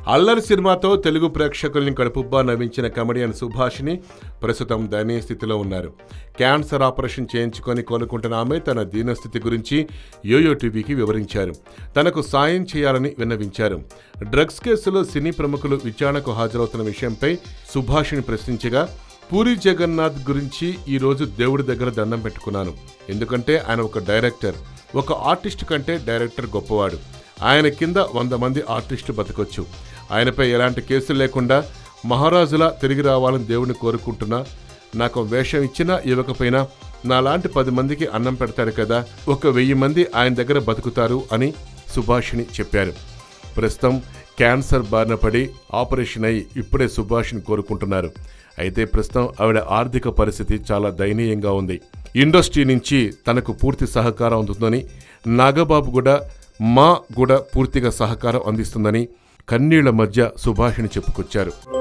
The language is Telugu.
అల్లరి సినిమాతో తెలుగు ప్రేక్షకుల్ని కడుపుబ్బా నవ్వించిన కమెడియన్ సుభాష్ని ప్రస్తుతం దయనీయ స్థితిలో ఉన్నారు క్యాన్సర్ ఆపరేషన్ చేయించుకొని కోలుకుంటున్న ఆమె తన దీనస్థితి గురించి యోయో టీవీకి వివరించారు తనకు సాయం చేయాలని విన్నవించారు డ్రగ్స్ కేసులో సినీ ప్రముఖులు విచారణకు హాజరవుతున్న విషయంపై సుభాష్ని ప్రశ్నించగా పూరి జగన్నాథ్ గురించి ఈరోజు దేవుడి దగ్గర దండం పెట్టుకున్నాను ఎందుకంటే ఆయన ఒక డైరెక్టర్ ఒక ఆర్టిస్ట్ కంటే డైరెక్టర్ గొప్పవాడు ఆయన కింద వంద మంది ఆర్టిస్టు బతకొచ్చు ఆయనపై ఎలాంటి కేసులు లేకుండా మహారాజులా తిరిగి రావాలని దేవుడిని కోరుకుంటున్నా నాకు వేషం ఇచ్చినా ఇవ్వకపోయినా నాలాంటి పది మందికి అన్నం పెడతారు కదా ఒక వెయ్యి మంది ఆయన దగ్గర బతుకుతారు అని సుభాషిణి చెప్పారు ప్రస్తుతం క్యాన్సర్ బారిన పడి ఆపరేషన్ అయి ఇప్పుడే సుభాష్ని కోరుకుంటున్నారు అయితే ప్రస్తుతం ఆవిడ ఆర్థిక పరిస్థితి చాలా దయనీయంగా ఉంది ఇండస్ట్రీ నుంచి తనకు పూర్తి సహకారం అందుతుందని నాగబాబు కూడా మా కూడా పూర్తిగా సహకారం అందిస్తుందని కన్నీళ్ల మధ్య సుభాషిణి చెప్పుకొచ్చారు